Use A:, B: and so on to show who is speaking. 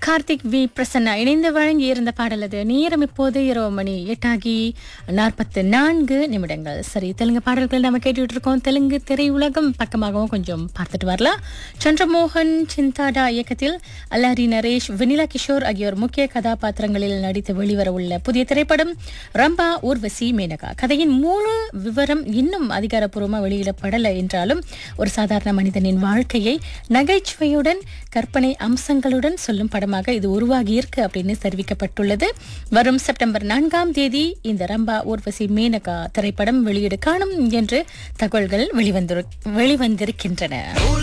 A: Karthik we Prasanna இணைந்து வழங்கி இருந்த பாடல் அது நேரம் இப்போது இரவு மணி எட்டாகி நாற்பத்து நான்கு நிமிடங்கள் சரி தெலுங்கு பாடல்கள் நம்ம கேட்டுட்டு இருக்கோம் தெலுங்கு திரையுலகம் பக்கமாகவும் கொஞ்சம் பார்த்துட்டு வரலாம் சந்திரமோகன் சிந்தாடா இயக்கத்தில் அல்லாரி நரேஷ் வினிலா கிஷோர் ஆகியோர் முக்கிய கதாபாத்திரங்களில் நடித்து வெளிவர உள்ள புதிய திரைப்படம் ரம்பா ஊர்வசி மேனகா கதையின் முழு விவரம் இன்னும் அதிகாரப்பூர்வமாக வெளியிடப்படலை என்றாலும் ஒரு சாதாரண மனிதனின் வாழ்க்கையை நகைச்சுவையுடன் கற்பனை அம்சங்களுடன் சொல்லும் படமாக இது உருவாகி இருக்கு அப்படின்னு தெரிவிக்கப்பட்டுள்ளது வரும் செப்டம்பர் நான்காம் தேதி இந்த ரம்பா ஊர்வசி மேனகா திரைப்படம் வெளியீடு காணும் என்று தகவல்கள் வெளிவந்திரு வெளிவந்திருக்கின்றன